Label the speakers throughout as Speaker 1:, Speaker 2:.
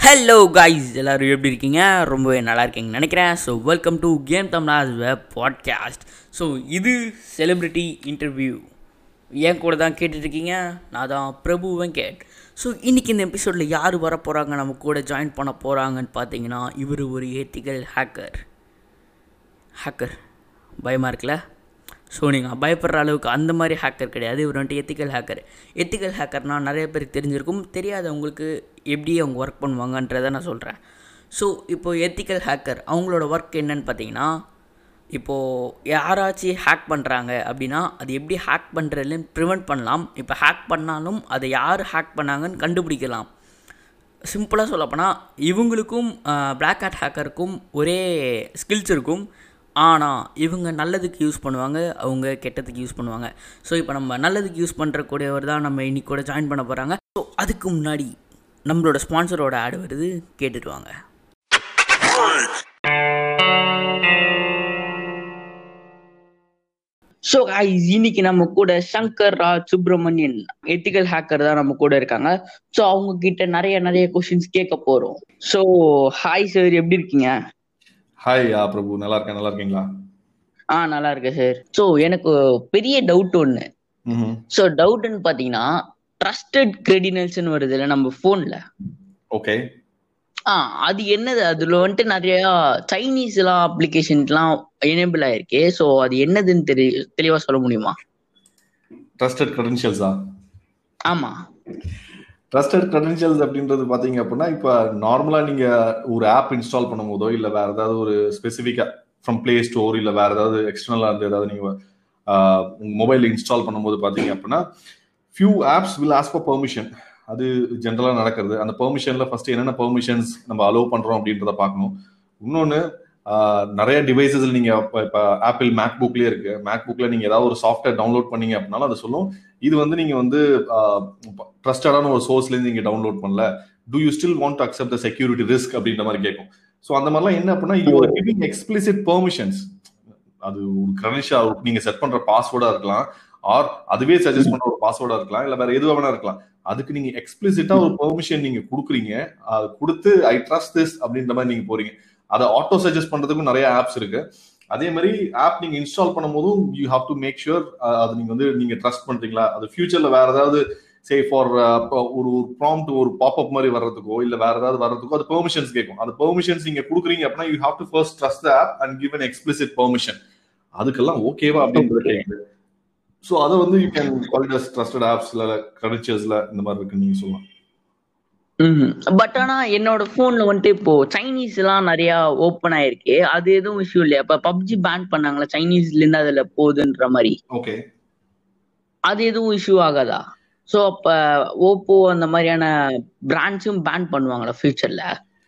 Speaker 1: Hello guys எல்லோரும் எப்படி இருக்கீங்க ரொம்பவே நல்லா இருக்கீங்கன்னு நினைக்கிறேன் ஸோ வெல்கம் டு கேம் தமிழாஸ் வெப் பாட்காஸ்ட் ஸோ இது செலிப்ரிட்டி இன்டர்வியூ என் கூட தான் கேட்டுட்ருக்கீங்க நான் தான் பிரபு வெங்கட் ஸோ இன்றைக்கி இந்த எபிசோடில் யார் வர போகிறாங்க நம்ம கூட ஜாயின் பண்ண போகிறாங்கன்னு பார்த்தீங்கன்னா இவர் ஒரு ஏத்திக்கல் ஹேக்கர் ஹேக்கர் பயமாக இருக்குல்ல ஸோ நீங்கள் பயப்படுற அளவுக்கு அந்த மாதிரி ஹேக்கர் கிடையாது இவர் வந்துட்டு எத்திக்கல் ஹேக்கர் எத்திக்கல் ஹேக்கர்னால் நிறைய பேருக்கு தெரிஞ்சிருக்கும் தெரியாதவங்களுக்கு எப்படி அவங்க ஒர்க் பண்ணுவாங்கன்றதை நான் சொல்கிறேன் ஸோ இப்போது எத்திக்கல் ஹேக்கர் அவங்களோட ஒர்க் என்னன்னு பார்த்தீங்கன்னா இப்போது யாராச்சும் ஹேக் பண்ணுறாங்க அப்படின்னா அது எப்படி ஹேக் பண்ணுறதுலேருந்து ப்ரிவெண்ட் பண்ணலாம் இப்போ ஹேக் பண்ணாலும் அதை யார் ஹேக் பண்ணாங்கன்னு கண்டுபிடிக்கலாம் சிம்பிளாக சொல்லப்போனால் இவங்களுக்கும் பிளாக் ஹேட் ஹேக்கருக்கும் ஒரே ஸ்கில்ஸ் இருக்கும் ஆனால் இவங்க நல்லதுக்கு யூஸ் பண்ணுவாங்க அவங்க கெட்டதுக்கு யூஸ் பண்ணுவாங்க ஸோ இப்போ நம்ம நல்லதுக்கு யூஸ் பண்ணுறக்கூடியவர் தான் நம்ம இன்னைக்கு கூட ஜாயின் பண்ண போகிறாங்க ஸோ அதுக்கு முன்னாடி நம்மளோட ஸ்பான்சரோட ஆடு வருது கேட்டுட்டு வாங்க ஸோ guys இன்னைக்கு நம்ம கூட சங்கர் ராஜ் சுப்பிரமணியன் எத்திக்கல் ஹேக்கர் தான் நம்ம கூட இருக்காங்க ஸோ அவங்க கிட்ட நிறைய நிறைய கொஷின்ஸ் கேட்க போறோம் ஸோ ஹாய் சார் எப்படி இருக்கீங்க
Speaker 2: ஹாய் யா பிரபு நல்லா இருக்கேன் நல்லா இருக்கீங்களா
Speaker 1: ஆ நல்லா இருக்கேன் சார் ஸோ எனக்கு பெரிய டவுட் ஒன்று
Speaker 2: ம்
Speaker 1: ஸோ டவுட்னு பார்த்தீங்கன்னா ட்ரஸ்டட் கிரெடினல்ஸ்னு வருது இல்லை நம்ம ஃபோனில்
Speaker 2: ஓகே
Speaker 1: ஆ அது என்னது அதில் வந்துட்டு நிறையா சைனீஸ்லாம் அப்ளிகேஷன்ஸ்லாம் எனேபிள் ஆயிருக்கு ஸோ அது என்னதுன்னு தெரி தெளிவாக சொல்ல முடியுமா
Speaker 2: ட்ரஸ்டட் க்ரெடென்ஷியல்ஸா
Speaker 1: ஆமாம்
Speaker 2: ட்ரஸ்டட் க்ரெடென்ஷியல்ஸ் அப்படின்றது பார்த்தீங்க அப்படின்னா இப்போ நார்மலாக நீங்கள் ஒரு ஆப் இன்ஸ்டால் பண்ணும்போதோ இல்லை வேற ஏதாவது ஒரு ஸ்பெசிஃபிக்காக ஃப்ரம் பிளே ஸ்டோர் இல்லை வேற ஏதாவது எக்ஸ்டர்னலாக இருந்து ஏதாவது நீங்கள் உங்கள் மொபைலில் இன்ஸ்டால் பண்ணும்போது பார்த்தீங்க அப்படின்னா few apps will ask for permission அது ஜென்ரலாக நடக்கிறது அந்த பெர்மிஷனில் ஃபர்ஸ்ட் என்னென்ன பெர்மிஷன்ஸ் நம்ம அலோவ் பண்ணுறோம் அப்படின்றத பார்க்கணும் இன்னொன்று நிறைய டிவைசஸ் நீங்க இப்போ ஆப்பிள் மேக் புக்லயே இருக்கு மேக் புக்ல நீங்க ஏதாவது ஒரு சாஃப்ட்வேர் டவுன்லோட் பண்ணீங்க அப்படின்னாலும் அதை சொல்லும் இது வந்து நீங்க வந்து ட்ரஸ்டடான ஒரு சோர்ஸ்ல இருந்து நீங்க டவுன்லோட் பண்ணல do you still want to accept the security risk அப்படின்ற மாதிரி கேட்கும் ஸோ அந்த மாதிரிலாம் என்ன அப்படின்னா you are giving explicit permissions அது ஒரு கிரெடென்ஷியா நீங்க செட் பண்ற பாஸ்வேர்டா இருக்கலாம் ஆர் அதுவே சஜஸ்ட் பண்ற ஒரு பாஸ்வேர்டா இருக்கலாம் இல்ல வேற எதுவாக வேணா இருக்கலாம் அதுக்கு நீங்க எக்ஸ்பிளிசிட்டா ஒரு பெர்மிஷன் நீங்க கொடுக்குறீங்க அது கொடுத்து ஐ ட்ரஸ்ட் திஸ் அப்படின்ற மாதிரி நீங்க போறீங்க அதை ஆட்டோ சஜஸ்ட் பண்றதுக்கும் நிறைய ஆப்ஸ் இருக்கு அதே மாதிரி ஆப் நீங்க இன்ஸ்டால் பண்ணும்போதும் you have to make sure அது நீங்க வந்து நீங்க ட்ரஸ்ட் பண்றீங்களா அது ஃபியூச்சர்ல வேற ஏதாவது சே ஃபார் ஒரு ஒரு ப்ராம்ப்ட் ஒரு பாப்அப் மாதிரி வர்றதுக்கோ இல்ல வேற ஏதாவது வர்றதுக்கோ அது பெர்மிஷன்ஸ் கேட்கும் அந்த பெர்மிஷன்ஸ் நீங்க கொடுக்குறீங்க அப்படின்னா you have to first trust the app and give an explicit permission அதுக்கெல்லாம் ஓகேவா அப்படின்றது கேட்குது ஸோ அதை வந்து you can call us trusted ஆப்ஸ்ல கிரெடிச்சர்ஸ்ல இந்த மாதிரி இருக்குன்னு நீங்க சொல்லலாம்
Speaker 1: பட் ஆனா என்னோட போன்ல வந்துட்டு இப்போ சைனீஸ் எல்லாம் நிறைய ஓப்பன் ஆயிருக்கு அது எதுவும் இஷ்யூ இல்லையா இப்ப பப்ஜி பேன் பண்ணாங்களா சைனீஸ்ல இருந்து அதுல போகுதுன்ற மாதிரி
Speaker 2: ஓகே
Speaker 1: அது எதுவும் இஷ்யூ ஆகாதா சோ அப்ப ஓப்போ அந்த மாதிரியான பிராண்ட்ஸும் பேன் பண்ணுவாங்களா ஃபியூச்சர்ல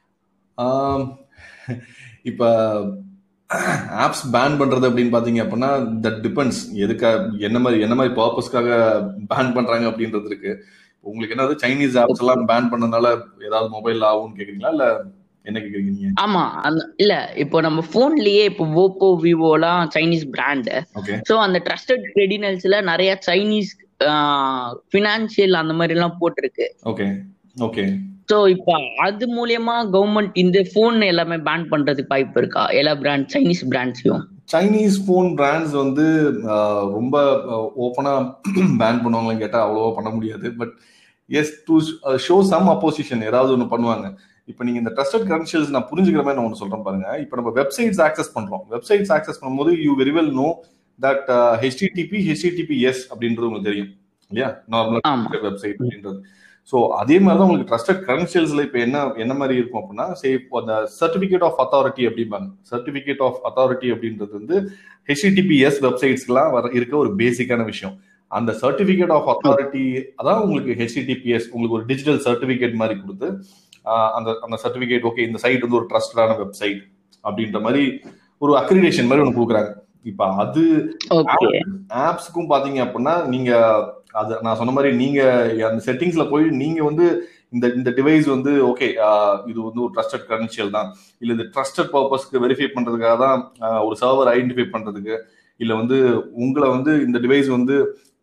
Speaker 2: இப்ப ஆப்ஸ் பேன் பண்றது அப்படின்னு பாத்தீங்க அப்படின்னா தட் டிபெண்ட்ஸ் எதுக்கா என்ன மாதிரி என்ன மாதிரி பர்பஸ்க்காக பேன் பண்றாங்க அப்படின்றது இருக்கு உங்களுக்கு என்னது சைனீஸ் ஆப்ஸ் எல்லாம் பேன் பண்ணனால ஏதாவது மொபைல் ஆகும்னு கேக்குறீங்களா இல்ல என்ன கேக்குறீங்க நீங்க
Speaker 1: ஆமா அந்த இல்ல இப்போ நம்ம போன்லயே இப்போ ஓப்போ விவோலாம் சைனீஸ் பிராண்ட்
Speaker 2: ஓகே
Speaker 1: சோ அந்த ட்ரஸ்டட் கிரெடினல்ஸ்ல நிறைய சைனீஸ் பினான்சியல் அந்த மாதிரி எல்லாம் போட்டிருக்கு
Speaker 2: ஓகே ஓகே
Speaker 1: சோ இப்ப அது மூலியமா கவர்மெண்ட் இந்த போன் எல்லாமே பேன் பண்றதுக்கு வாய்ப்பு இருக்கா எல்லா பிராண்ட் சைனீஸ் பிராண்ட்ஸையும்
Speaker 2: சைனீஸ் போன் பிராண்ட்ஸ் வந்து ரொம்ப ஓப்பனா பேன் பண்ணுவாங்களான்னு கேட்டா அவ்வளோவா பண்ண முடியாது but as to show some opposition ஏதாவது ஒன்று பண்ணுவாங்க இப்போ நீங்க இந்த ட்ரஸ்டட் கிரெடென்ஷியல்ஸ் நான் புரிஞ்சுக்கிற மாதிரி நான் ஒன்று சொல்றேன் பாருங்க இப்போ நம்ம வெப்சைட்ஸ் ஆக்சஸ் பண்றோம் வெப்சைட்ஸ் ஆக்சஸ் பண்ணும்போது you very well know that HTTP HTTP S அப்படின்றது உங்களுக்கு தெரியும் இல்லையா நார்மலா வெப்சைட் அப்படின்றது ஸோ அதே மாதிரி தான் உங்களுக்கு ட்ரஸ்டட் கிரெடென்ஷியல்ஸ்ல இப்போ என்ன என்ன மாதிரி இருக்கும் அப்படின்னா சே அந்த சர்டிபிகேட் ஆஃப் அத்தாரிட்டி அப்படிம்பாங்க சர்டிபிகேட் ஆஃப் அத்தாரிட்டி அப்படின்றது வந்து ஹெச்டிடிபிஎஸ் வெப்சைட்ஸ்க்குலாம் வர இருக்க ஒரு பேசிக்கான விஷயம் அந்த சர்டிபிகேட் ஆஃப் அத்தாரிட்டி அதான் உங்களுக்கு ஹெச்டிடிபிஎஸ் உங்களுக்கு ஒரு டிஜிட்டல் சர்டிபிகேட் மாதிரி கொடுத்து அந்த அந்த சர்டிபிகேட் ஓகே இந்த சைட் வந்து ஒரு ட்ரஸ்டடான வெப்சைட் அப்படின்ற மாதிரி ஒரு அக்ரிடேஷன் மாதிரி ஒன்று கொடுக்குறாங்க இப்ப அது ஆப்ஸ்க்கும் பாத்தீங்க அப்படின்னா நீங்க அது நான் சொன்ன மாதிரி நீங்க அந்த செட்டிங்ஸ்ல போய் நீங்க வந்து இந்த இந்த டிவைஸ் வந்து ஓகே இது வந்து ஒரு ட்ரஸ்டட் கிரெடென்ஷியல் தான் இல்ல இது ட்ரஸ்டட் பர்பஸ்க்கு வெரிஃபை பண்றதுக்காக தான் ஒரு சர்வர் ஐடென்டிஃபை பண்றதுக்கு இல்ல வந்து உங்களை வந்து இந்த டிவைஸ் வந்து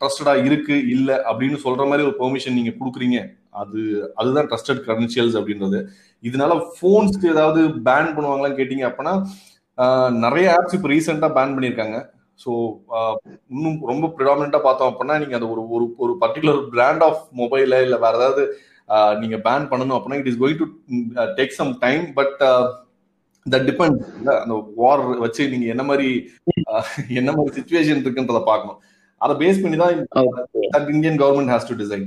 Speaker 2: ட்ரஸ்டடா இருக்கு இல்ல அப்படின்னு சொல்ற மாதிரி ஒரு பெர்மிஷன் நீங்க கொடுக்குறீங்க அது அதுதான் ட்ரஸ்டட் கிரெடென்ஷியல்ஸ் அப்படின்றது இதனால போன்ஸ்க்கு ஏதாவது பேன் பண்ணுவாங்களான்னு கேட்டீங்க அப்படின்னா ஆஹ், நிறைய ஆப்ஸ் இப்போ ரீசெண்டா பேன் பண்ணியிருக்காங்க ஸோ இன்னும் ரொம்ப ப்ரிடாமினா பார்த்தோம் அப்படின்னா நீங்க அந்த ஒரு ஒரு ஒரு பர்டிகுலர் பிராண்ட் ஆஃப் மொபைல இல்ல வேற ஏதாவது ஆஹ், நீங்க பேன் பண்ணணும் அப்படின்னா it is going to take some time but that depend அந்த வார் வச்சு நீங்க என்ன மாதிரி ஆஹ், என்ன மாதிரி சுச்சுவேஷன் இருக்குன்றத பார்க்கணும் அதை பேஸ் பண்ணி தான்
Speaker 3: okay
Speaker 2: Indian government has to design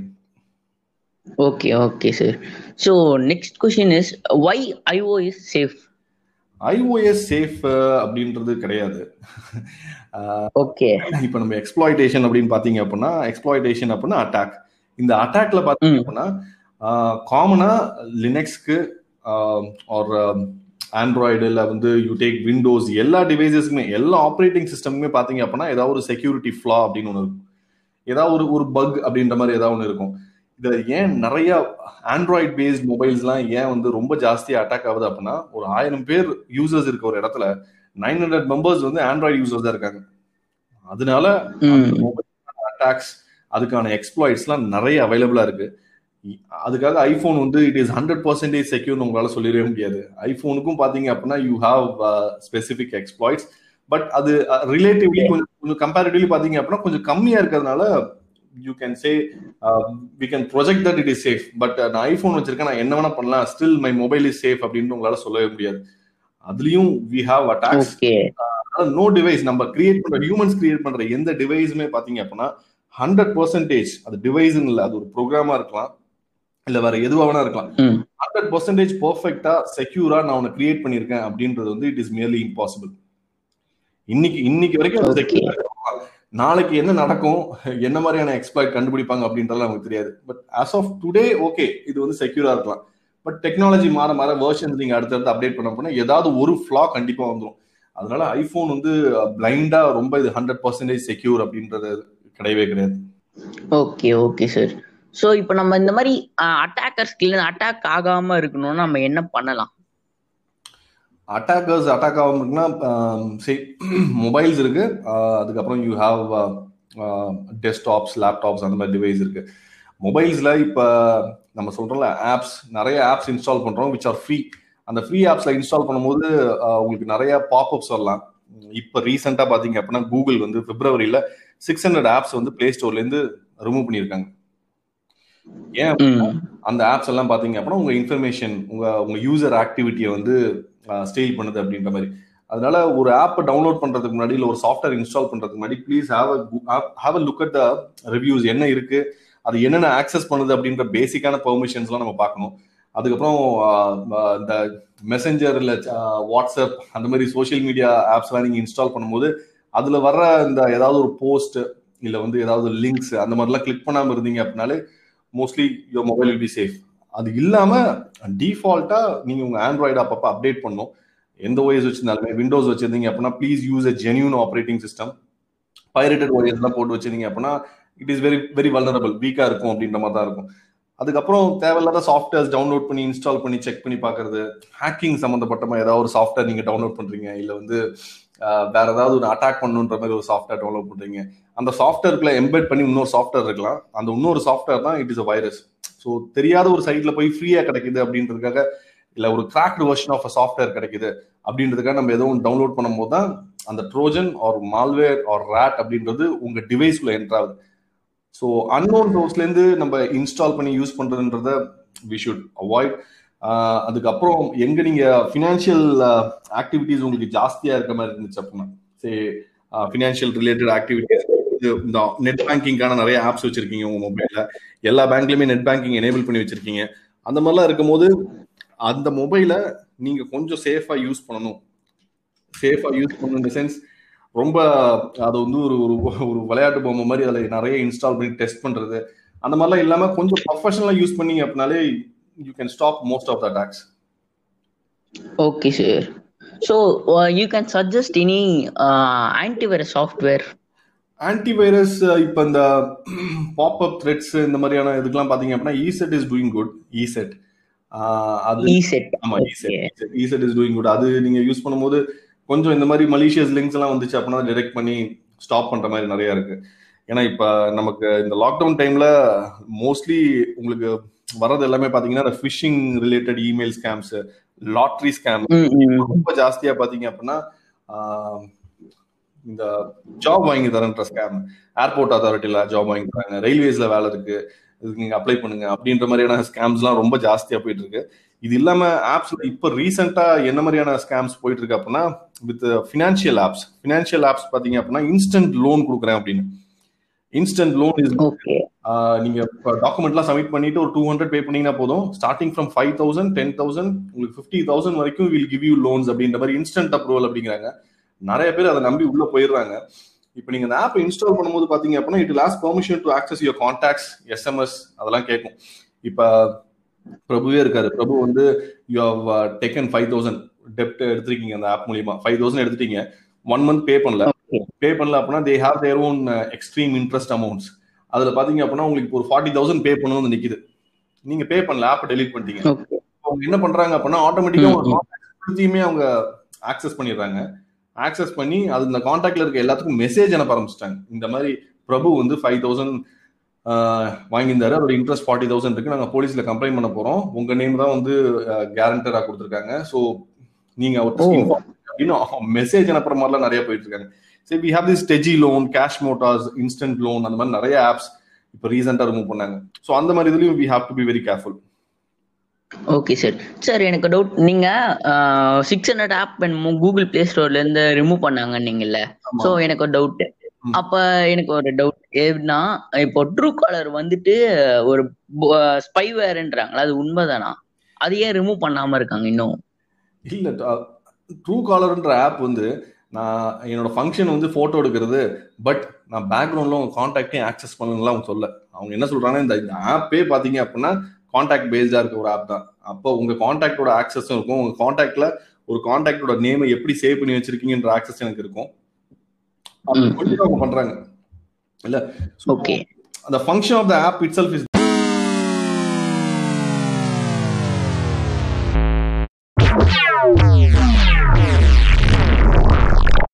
Speaker 3: okay okay sir so next question is why IO is safe
Speaker 2: iOS safe அப்படின்றது கிடையாது
Speaker 3: ஓகே
Speaker 2: இப்போ நம்ம எக்ஸ்ப்ளாய்டேஷன் அப்படின்னு பாத்தீங்க அப்படின்னா எக்ஸ்ப்ளாய்டேஷன் அப்படின்னா அட்டாக் இந்த அட்டாக்ல பாத்தீங்க
Speaker 3: ம்
Speaker 2: அப்படின்னா காமனா லினக்ஸ்க்கு ஒரு ஆண்ட்ராய்டு இல்லை வந்து யூ டேக் விண்டோஸ் எல்லா டிவைசஸ்க்குமே எல்லா ஆப்ரேட்டிங் சிஸ்டமுமே பாத்தீங்க அப்படின்னா ஏதாவது ஒரு செக்யூரிட்டி ஃப்ளா அப்படின்னு ஒன்று இருக்கும் ஏதாவது ஒரு ஒரு பக் அப்படின்ற மாதிரி ஏதாவது ஒன்று இருக்கும் இதுல ஏன் நிறைய ஆண்ட்ராய்ட் பேஸ்ட் மொபைல்ஸ்லாம் ஏன் வந்து ரொம்ப ஜாஸ்தியா அட்டாக் ஆகுது அப்படின்னா ஒரு ஆயிரம் பேர் யூசர்ஸ் இருக்க ஒரு இடத்துல நைன் ஹண்ட்ரட் மெம்பர்ஸ் வந்து ஆண்ட்ராய்டு யூசர்ஸ் தான் இருக்காங்க அதனால
Speaker 3: ம்
Speaker 2: அட்டாக்ஸ் அதுக்கான எக்ஸ்ப்ளாய்ட்ஸ்லாம் நிறைய அவைலபிளா இருக்கு இ- அதுக்காக ஐபோன் வந்து இட் இஸ் ஹண்ட்ரட் பர்சன்டேஜ் செக்யூர்னு உங்களால சொல்லிடவே முடியாது ஐபோனுக்கும் பாத்தீங்க அப்படின்னா you have specific exploits but அது ரிலேட்டிவ்லி கொஞ்சம் கொஞ்சம் கம்பேரிட்டிவ்லி பாத்தீங்க அப்படின்னா கொஞ்சம் கம்மியா இருக்கிறதுனால you can say we can project that it is safe but நான் ஐபோன் வச்சிருக்கேன் நான் என்ன வேணா பண்ணலாம் still my mobile is safe அப்படின்னு உங்களால சொல்லவே முடியாது அதுலயும் we have attacks
Speaker 3: okay
Speaker 2: no device நம்ம கிரியேட் பண்ற ஹியூமன்ஸ் கிரியேட் பண்ற எந்த டிவைஸுமே பாத்தீங்க அப்படின்னா ஹண்ட்ரட் பர்சன்டேஜ் அது டிவைஸ்னு இல்ல அது ஒரு ப்ரோக்ராமா இருக்கலாம் இல்ல வேற எதுவா வேணா இருக்கலாம்
Speaker 3: ம்
Speaker 2: ஹண்ட்ரட் பர்சன்டேஜ் பர்ஃபெக்டா செக்யூரா நான் உன்னை கிரியேட் பண்ணிருக்கேன் அப்படின்றது வந்து இட் இஸ் மியர்லி இம்பாசிபிள் இன்னைக்கு இன்னைக்கு வரைக்கும் அது
Speaker 3: Okay.
Speaker 2: secure ஆ இருக்கும். நாளைக்கு என்ன நடக்கும் என்ன மாதிரியான எக்ஸ்ப்ளாய்ட் கண்டுபிடிப்பாங்க அப்படின்றது நமக்கு தெரியாது but as of today okay இது வந்து செக்யூரா இருக்கலாம் பட் டெக்னாலஜி மாற மாற வெர்ஷன் நீங்க அடுத்தடுத்து அப்டேட் பண்ண போனா ஏதாவது ஒரு ஃபிளா கண்டிப்பா வந்துரும் அதனால ஐபோன் வந்து பிளைண்டா ரொம்ப இது ஹண்ட்ரட் பர்சன்டேஜ் செக்யூர் அப்படின்றது கிடையவே கிடையாது
Speaker 3: ஓகே ஓகே சார் ஸோ இப்போ நம்ம இந்த மாதிரி அட்டாக்கர்ஸ்க்கு அட்டாக் ஆகாம இருக்கணும்னா நம்ம என்ன பண்ணலாம்
Speaker 2: அட்டாக்கர்ஸ் அட்டாக் ஆகும்னா சரி மொபைல்ஸ் இருக்கு ஆஹ் அதுக்கப்புறம் யூ ஹாவ் டெஸ்க்டாப்ஸ் லேப்டாப்ஸ் அந்த மாதிரி டிவைஸ் இருக்கு மொபைல்ஸ்ல இப்ப நம்ம சொல்றோம்ல ஆப்ஸ் நிறைய ஆப்ஸ் இன்ஸ்டால் பண்றோம் விச் ஆர் ஃப்ரீ அந்த ஃப்ரீ ஆப்ஸ்ல இன்ஸ்டால் பண்ணும்போது ஆஹ் உங்களுக்கு நிறைய பாப்அப்ஸ் வரலாம் இப்ப ரீசெண்டா பாத்தீங்க அப்படின்னா கூகுள் வந்து பிப்ரவரியில சிக்ஸ் ஹண்ட்ரட் ஆப்ஸ் வந்து பிளே ஸ்டோர்ல இருந்து ரிமூவ் பண்ணியிருக்காங்க ஏன்
Speaker 3: ம்
Speaker 2: அந்த ஆப்ஸ் எல்லாம் பாத்தீங்க அப்படின்னா உங்க இன்ஃபர்மேஷன் உங்க உங்க யூசர் ஆக்டிவிட்டியை வந்து ஸ்டெயில் பண்ணுது அப்படின்ற மாதிரி அதனால ஒரு ஆப்பை டவுன்லோட் பண்றதுக்கு முன்னாடி இல்ல ஒரு சாஃப்ட்வேர் இன்ஸ்டால் பண்றதுக்கு முன்னாடி please have have a look at the reviews என்ன இருக்கு அது என்னென்ன ஆக்சஸ் பண்ணுது அப்படின்ற பேசிக்கான பெர்மிஷன்ஸ்லாம் நம்ம பார்க்கணும் அதுக்கப்புறம் ஆஹ், ஆஹ், இந்த மெசஞ்சர் இல்ல வாட்ஸ்அப் அந்த மாதிரி சோஷியல் மீடியா ஆப்ஸ்லாம் நீங்க இன்ஸ்டால் பண்ணும்போது அதுல வர்ற இந்த ஏதாவது ஒரு போஸ்ட் இல்ல வந்து ஏதாவது லிங்க்ஸ் அந்த மாதிரிலாம் கிளிக் பண்ணாம இருந்தீங்க அப்படின்னாலே mostly your mobile will be safe அது இல்லாம டிஃபால்ட்டா நீங்க உங்க ஆண்ட்ராய்டு அப்பப்ப அப்டேட் பண்ணும் எந்த ஓஎஸ் வச்சிருந்தாலுமே விண்டோஸ் வச்சிருந்தீங்க அப்படின்னா please use a genuine operating system pirated OS எல்லாம் போட்டு வச்சிருந்தீங்க அப்படின்னா it is very very vulnerable வீக்கா இருக்கும் அப்படின்ற மாதிரி தான் இருக்கும் அதுக்கப்புறம் தேவையில்லாத சாஃப்ட்வேர்ஸ் டவுன்லோட் பண்ணி இன்ஸ்டால் பண்ணி செக் பண்ணி பார்க்கறது ஹேக்கிங் சம்மந்தப்பட்டமா ஏதாவது ஒரு சாஃப்ட்வேர் நீங்க டவுன்லோட் பண்றீங்க இல்ல வந்து ஆஹ், வேற ஏதாவது ஒரு அட்டாக் பண்ணுன்ற மாதிரி ஒரு சாஃப்ட்வேர் டவுன்லோட் பண்றீங்க அந்த சாஃப்ட்வேருக்குள்ள எம்பெட் பண்ணி இன்னொரு சாஃப்ட்வேர் இருக்கலாம் அந்த இன்னொரு சாஃப்ட்வேர் தான் it is a virus so தெரியாத ஒரு சைட்ல போய் ஃப்ரீயா கிடைக்குது அப்படின்றதுக்காக இல்ல ஒரு cracked version of a software கிடைக்குது அப்படின்றதுக்காக நம்ம எதுவும் டவுன்லோட் பண்ணும்போது தான் அந்த Trojan or malware or RAT அப்படின்றது உங்க டிவைஸ்க்குள்ள என்டர் ஆகுது ஸோ அன்னோன் சோர்ஸ்ல இருந்து நம்ம இன்ஸ்டால் பண்ணி யூஸ் பண்றதுன்றத வி ஷுட் அவாய்ட் அதுக்கப்புறம் எங்க நீங்க ஃபினான்ஷியல் ஆக்டிவிட்டிஸ் உங்களுக்கு ஜாஸ்தியா இருக்க மாதிரி இருந்துச்சு அப்படின்னா சே ஃபினான்ஷியல் ரிலேட்டட் ஆக்டிவிட்டிஸ் இந்த நெட் பேங்கிங்கான நிறைய ஆப்ஸ் வச்சிருக்கீங்க உங்க மொபைல்ல எல்லா பேங்க்லயுமே நெட் பேங்கிங் எனேபிள் பண்ணி வச்சிருக்கீங்க அந்த மாதிரிலாம் இருக்கும்போது அந்த மொபைலை நீங்க கொஞ்சம் சேஃபா யூஸ் பண்ணணும் சேஃபா யூஸ் பண்ணணும் இந்த சென்ஸ் ரொம்ப அது வந்து ஒரு ஒரு ஒரு விளையாட்டு பொம்மை மாதிரி அதில் நிறைய இன்ஸ்டால் பண்ணி டெஸ்ட் பண்றது அந்த மாதிரிலாம் இல்லாம கொஞ்சம் ப்ரொஃபஷனலா யூஸ் பண்ணீங்க அப்படின்னாலே you can stop most of the attacks
Speaker 3: okay sir so you can suggest any antivirus software
Speaker 2: antivirus இப்போ இந்த பாப்அப் த்ரெட்ஸ் இந்த மாதிரியான இதுக்கெல்லாம் பாத்தீங்க அப்படின்னா ESET is doing good ESET அது
Speaker 3: இசெட்
Speaker 2: ஆமா ESET ESET is doing good அது நீங்க யூஸ் பண்ணும்போது கொஞ்சம் இந்த மாதிரி மலேசியஸ் லிங்க்ஸ் எல்லாம் வந்துச்சு அப்படின்னா டிரெக்ட் பண்ணி ஸ்டாப் பண்ற மாதிரி நிறைய இருக்கு ஏன்னா இப்ப நமக்கு இந்த லாக்டவுன் டைம்ல மோஸ்ட்லி உங்களுக்கு வர்றது எல்லாமே பாத்தீங்கன்னா இந்த phishing related email scams lottery scam
Speaker 3: ம், ம்.
Speaker 2: ரொம்ப ஜாஸ்தியா பாத்தீங்க அப்படின்னா ஆஹ், இந்த ஜாப் வாங்கி தரன்ற ஸ்கேம் ஏர்போர்ட் அத்தாரிட்டில ஜாப் வாங்கி தராங்க ரயில்வேஸ்ல வேலை இருக்கு இதுக்கு நீங்க அப்ளை பண்ணுங்க அப்படின்ற மாதிரியான ஸ்கேம்ஸ்லாம் ரொம்ப ஜாஸ்தியா போயிட்டு இருக்கு இது இல்லாம ஆப்ஸ்ல இப்ப ரீசெண்டா என்ன மாதிரியான ஸ்கேம்ஸ் போயிட்டு இருக்கு அப்படின்னா with financial apps financial apps பாத்தீங்க அப்படின்னா இன்ஸ்டன்ட் லோன் கொடுக்குறேன் அப்படின்னு இன்ஸ்டன்ட் லோன் இஸ்
Speaker 3: ஓகே
Speaker 2: நீங்க டாக்குமெண்ட்லாம் சப்மிட் பண்ணிட்டு ஒரு டூ ஹண்ட்ரட் பே பண்ணீங்கன்னா போதும் starting from five thousand ten thousand உங்களுக்கு ஃபிஃப்டி தௌசண்ட் வரைக்கும் வில் கிவ் யூ லோன்ஸ் அப்படின்ற மாதிரி இன்ஸ்டன்ட் அப்ரூவல் அப்படிங்கிறாங்க நிறைய பேர் அதை நம்பி உள்ள போயிடுறாங்க இப்போ நீங்க அந்த ஆப் இன்ஸ்டால் பண்ணும்போது பாத்தீங்க அப்படின்னா இட் லாஸ்ட் permission to access your contacts SMS அதெல்லாம் கேட்கும் இப்போ பிரபுவே இருக்காரு பிரபு வந்து you have taken five thousand டெப்ட் எடுத்திருக்கீங்க அந்த ஆப் மூலியமா ஃபைவ் தௌசண்ட் எடுத்துட்டீங்க ஒன் மந்த் பே பண்ணல
Speaker 3: ஓகே
Speaker 2: பே பண்ணல அப்படின்னா they have their own extreme interest amounts அதுல பாத்தீங்க அப்படின்னா உங்களுக்கு இப்போ ஒரு ஃபார்ட்டி தௌசண்ட் பே பண்ணணும்னு நிக்குது நீங்க பே பண்ணல ஆப் டெலீட் பண்ணிட்டீங்க
Speaker 3: ஓகே
Speaker 2: அவங்க என்ன பண்றாங்க அப்படின்னா ஆட்டோமேட்டிக்கா
Speaker 3: ம்,
Speaker 2: உங்க
Speaker 3: ம்.
Speaker 2: கான்டாக்ட் எல்லாத்தையுமே அவங்க ஆக்சஸ் பண்ணிடுறாங்க ஆக்சஸ் பண்ணி அது இந்த கான்டாக்ட்ல இருக்க எல்லாத்துக்கும் மெசேஜ் அனுப்ப ஆரம்பிச்சிட்டாங்க இந்த மாதிரி பிரபு வந்து ஃபைவ் தௌசண்ட் வாங்கியிருந்தாரு அதோட இன்ட்ரெஸ்ட் ஃபார்ட்டி தௌசண்ட் இருக்கு நாங்க போலீஸ்ல கம்ப்ளைண்ட் பண்ண போறோம் உங்க நேம் தான் வந்து கேரண்டரா கொடுத்துருக்காங்க ஸோ நீங்க
Speaker 3: ஓ.
Speaker 2: அவர்கிட்ட அப்படின்னு மெசேஜ் அனுப்புற மாதிரிலாம் நிறைய போயிட்டு இருக்காங்க சரி வி ஹேவ் திஸ் டெஜி loan cash motors instant loan அந்த மாதிரி நிறைய ஆப்ஸ் இப்போ ரீசெண்டா ரிமூவ் பண்ணாங்க ஸோ அந்த மாதிரி இதுலயும் we have to be very careful
Speaker 3: okay sir sir எனக்கு டவுட் நீங்க six hundred app Google play ஸ்டோர்ல இருந்து ரிமூவ் பண்ணாங்க நீங்கல்ல சோ எனக்கு ஒரு டவுட்
Speaker 2: ம்.
Speaker 3: அப்ப எனக்கு ஒரு டவுட் எப்படின்னா இப்போ ட்ரூ காலர் வந்துட்டு ஒரு ஸ்பைவேர்ன்றாங்களா அது உண்மைதானா அது ஏன் ரிமூவ் பண்ணாம இருக்காங்க இன்னும்
Speaker 2: இல்ல ட்ரூ காலர்ன்ற ஆப் வந்து நான் என்னோட ஃபங்க்ஷன் வந்து போட்டோ எடுக்கிறது பட் நான் பேக்ரவுண்ட்ல உங்க கான்டாக்டையும் ஆக்சஸ் பண்ணலாம் அவங்க சொல்ல அவங்க என்ன சொல்றாங்கன்னா இந்த இந்த ஆப்பே பாத்தீங்க அப்படின்னா கான்டாக்ட் பேஸ்டா இருக்க ஒரு ஆப் தான் அப்போ உங்க கான்டாக்டோட ஆக்சஸும் இருக்கும் உங்க கான்டாக்ட்ல ஒரு கான்டாக்டோட நேமை எப்படி சேவ் பண்ணி வச்சிருக்கீங்கன்ற ஆக்சஸ் எனக்கு இருக்கும் அப்படி
Speaker 3: ம்.
Speaker 2: சொல்லி அவங்க பண்றாங்க இல்ல So,
Speaker 3: ஓகே
Speaker 2: அந்த function of the app itself is